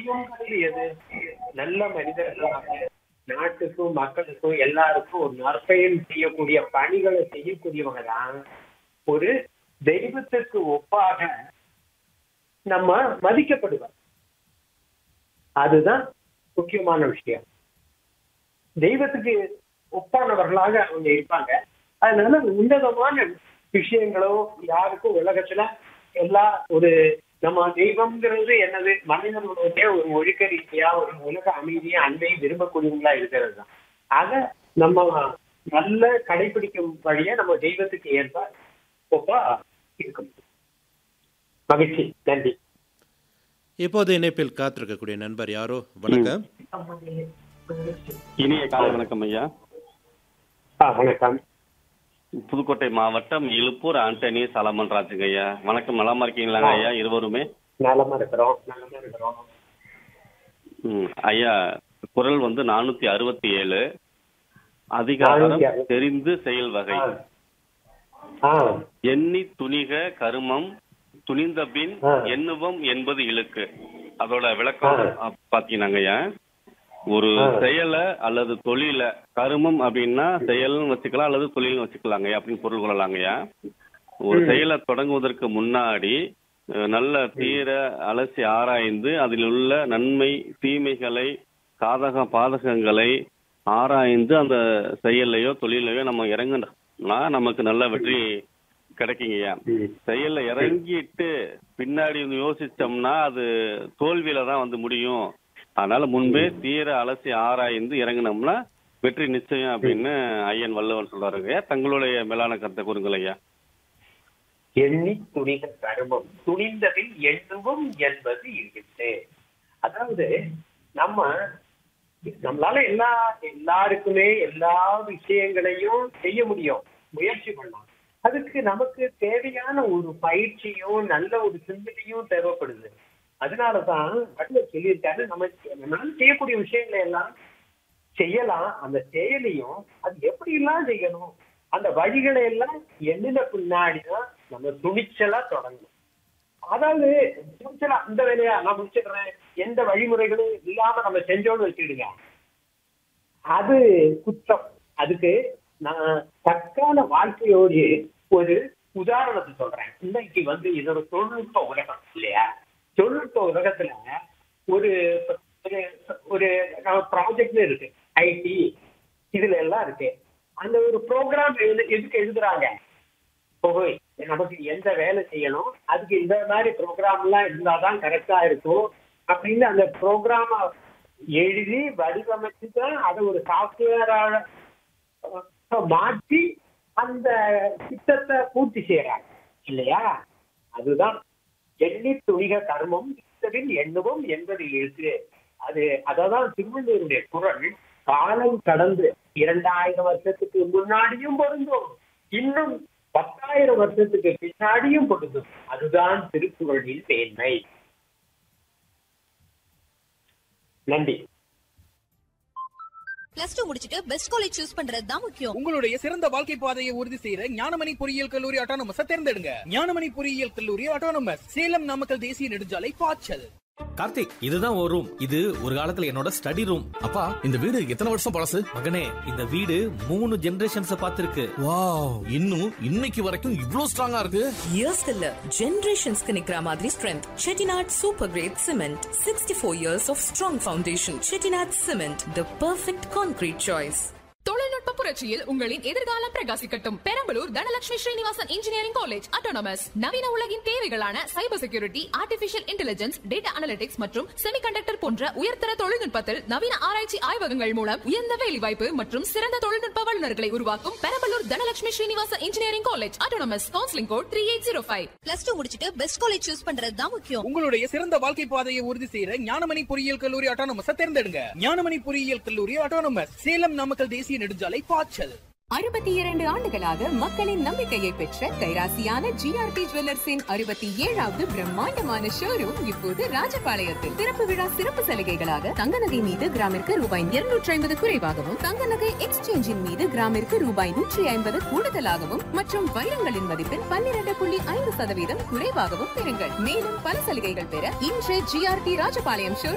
தெய்வம்ங்கிறது எது நல்ல மனிதர்களாக நாட்டுக்கும் மக்களுக்கும் எல்லாருக்கும் ஒரு நற்பயன் செய்யக்கூடிய பணிகளை செய்யக்கூடியவங்க தான் ஒரு தெய்வத்திற்கு ஒப்பாக நம்ம மதிக்கப்படுவார் அதுதான் முக்கியமான விஷயம் தெய்வத்துக்கு ஒப்பானவர்களாக அவங்க இருப்பாங்க அதனால உன்னதமான விஷயங்களோ யாருக்கும் உலகத்துல எல்லா ஒரு நம்ம தெய்வம்ங்கிறது என்னது மனிதர்களுடைய ஒரு ஒழுக்க ரீதியா ஒரு உலக அமைதியா அன்பை விரும்பக்கூடியவங்களா இருக்கிறது தான் அத நம்ம நல்ல கடைபிடிக்கும் வழியா நம்ம தெய்வத்துக்கு ஏற்ப ஒப்பா இருக்கும் மகிழ்ச்சி நன்றி இப்போது இணைப்பில் காத்திருக்கக்கூடிய நண்பர் யாரோ வணக்கம் இனிய காலை வணக்கம் ஐயா ஆ வணக்கம் புதுக்கோட்டை மாவட்டம் இழுப்பூர் ஆண்டனி சலமன் ராஜுங்க ஐயா வணக்கம் நலமா இருக்கீங்களாங்க ஐயா இருவருமே நலமா இருக்கிறோம் நலமா இருக்கிறோம் ம், ஐயா குரல் வந்து நானூத்தி அறுபத்தி ஏழு அதிகாரம் 467. தெரிந்து செயல் வகை ஆ எண்ணி துணிக கருமம் துணிந்த பின் ஆ. எண்ணுவம் என்பது இழுக்கு அதோட விளக்கம் ஆ. அ, பாத்தீங்கன்னாங்க ஐயா ஒரு ஆ. செயலை அல்லது தொழில கருமம் அப்படின்னா செயல்னு வச்சுக்கலாம் அல்லது தொழில்னு வச்சுக்கலாங்க அப்படின்னு பொருள் கொள்ளலாங்கய்யா ஒரு ம். செயலை தொடங்குவதற்கு முன்னாடி அஹ், நல்ல தீர அலசி ஆராய்ந்து அதில் உள்ள நன்மை தீமைகளை சாதக பாதகங்களை ஆராய்ந்து அந்த செயல்லையோ தொழிலையோ நம்ம இறங்குனா நமக்கு நல்ல வெற்றி கிடைக்குங்கய்யா ம். செயல்ல இறங்கிட்டு பின்னாடி வந்து யோசிச்சோம்னா அது தோல்வியில தான் வந்து முடியும் அதனால முன்பே தீர அலசி ஆராய்ந்து இறங்குனோம்னா வெற்றி நிச்சயம் அப்படின்னு ஐயன் வல்லவன் சொல்றாருங்க தங்களுடைய மேலான கருத்தை கூறுங்கள் ஐயா எண்ணி துணிக கருமம் துணிந்ததில் எண்ணுவும் என்பது இருக்குது அதாவது நம்ம நம்மளால எல்லா எல்லாருக்குமே எல்லா விஷயங்களையும் செய்ய முடியும் முயற்சி பண்ணலாம் அதுக்கு நமக்கு தேவையான ஒரு பயிற்சியும் நல்ல ஒரு சிந்தனையும் தேவைப்படுது அதனாலதான் வள்ளுவர் சொல்லியிருக்காரு நம்ம நம்மளால செய்யக்கூடிய விஷயங்களை எல்லாம் செய்யலாம் அந்த செயலையும் அது எப்படி எல்லாம் செய்யணும் அந்த வழிகளை எல்லாம் எண்ணின பின்னாடிதான் நம்ம துணிச்சலா தொடங்கணும் அதாவது துணிச்சலா இந்த வேலையா நான் முடிச்சிடுறேன் எந்த வழிமுறைகளும் இல்லாம நம்ம செஞ்சோம்னு வச்சுக்கிடுங்க அது குற்றம் அதுக்கு நான் தக்கான வாழ்க்கையோடு ஒரு உதாரணத்தை சொல்றேன் இன்னைக்கு வந்து இதோட தொழில்நுட்ப உலகம் இல்லையா தொழில்நுட்ப உலகத்துல ஒரு ஒரு ஒரு ப்ராஜெக்ட் இருக்கு ஐடி இதுல எல்லாம் இருக்கு அந்த ஒரு ப்ரோக்ராம் எதுக்கு எழுதுறாங்க போய் நமக்கு எந்த வேலை செய்யணும் அதுக்கு இந்த மாதிரி ப்ரோக்ராம் எல்லாம் இருந்தாதான் கரெக்டா இருக்கும் அப்படின்னு அந்த ப்ரோக்ராம எழுதி வடிவமைச்சு தான் அதை ஒரு சாஃப்ட்வேராக மாற்றி அந்த திட்டத்தை பூர்த்தி செய்யறாங்க இல்லையா அதுதான் எண்ணி துணிக கர்மம் இத்தனில் எண்ணுவோம் என்பது இருக்கு அது அததான் திருவள்ளுவருடைய குரல் காலம் கடந்து இரண்டாயிரம் வருஷத்துக்கு முன்னாடியும் பொருந்தும் இன்னும் பத்தாயிரம் வருஷத்துக்கு பின்னாடியும் பொருந்தும் அதுதான் திருக்குறளின் மேன்மை நன்றி பிளஸ் டூ முடிச்சிட்டு பெஸ்ட் காலேஜ் சூஸ் பண்றது தான் முக்கியம் உங்களுடைய சிறந்த வாழ்க்கை பாதையை உறுதி செய்யற ஞானமணி பொறியியல் கல்லூரி ஆட்டோனமஸ் தேர்ந்தெடுங்க ஞானமணி பொறியியல் கல்லூரி ஆட்டோனமஸ் சேலம் நாமக்கல் தேசிய நெடுஞ்சாலை பாய்ச்சல் கார்த்திக் இதுதான் ஒரு ரூம் இது ஒரு காலத்துல என்னோட ஸ்டடி ரூம் அப்பா இந்த வீடு எத்தனை வருஷம் பழசு மகனே இந்த வீடு மூணு ஜெனரேஷன்ஸ் பார்த்திருக்கு வாவ் இன்னும் இன்னைக்கு வரைக்கும் இவ்ளோ ஸ்ட்ராங்கா இருக்கு இயர்ஸ் இல்ல ஜெனரேஷன்ஸ்க்கு நிக்கிற மாதிரி strength Chettinad super great cement sixty four years of strong foundation Chettinad cement the perfect concrete choice தொழில்நுட்ப புரட்சியில் உங்களின் எதிர்காலம் பிரகாசிக்கட்டும் Perambalur Dhanalakshmi Srinivasan engineering college autonomous நவீன உலகின் தேவைகளான cyber security artificial intelligence data analytics மற்றும் செமிகண்டக்டர் போன்ற உயர்தர தொழில்நுட்பத்தில் நவீன ஆராய்ச்சி ஆய்வகங்கள் மூலம் உயர்ந்த வேலைவாய்ப்பு மற்றும் சிறந்த தொழில்நுட்ப வல்லுநர்களை உருவாக்கும் Perambalur Dhanalakshmi Srinivasan engineering college autonomous counselling code three eight zero five plus two முடிச்சிட்டு பெஸ்ட் காலேஜ் சூஸ் பண்றது தான் முக்கியம் உங்களுடைய சிறந்த வாழ்க்கை பாதையை உறுதி செய்யற ஞானமணி பொறியியல் கல்லூரி ஆட்டோனமஸ் தேர்ந்தெடுங்க ஞானமணி பொறியியல் கல்லூரி ஆட்டோனமஸ் சேலம் நாமக்கல் தேசிய நெடுஞ்சாலை பாய்ச்சல் அறுபத்தி இரண்டு ஆண்டுகளாக மக்களின் நம்பிக்கையை பெற்ற கைராசியான ஜிஆர்டி ஜுவல்லர்ஸின் அறுபத்தி ஏழாவது பிரம்மாண்டமான ஷோரூம் இப்போது ராஜபாளையத்தில் திறப்பு விழா சிறப்பு சலுகைகளாக தங்க நகை மீது கிராமிற்கு ரூபாய் இருநூற்றி ஐம்பது குறைவாகவும் தங்க நகை எக்ஸ்சேஞ்சின் மீது கிராமிற்கு ரூபாய் நூற்றி ஐம்பது கூடுதலாகவும் மற்றும் வைரங்களின் மதிப்பில் பன்னிரண்டு புள்ளி ஐந்து சதவீதம் குறைவாகவும் பெறுங்கள் மேலும் பல சலுகைகள் பெற இன்று ஜிஆர்டி ராஜபாளையம் ஷோரூம்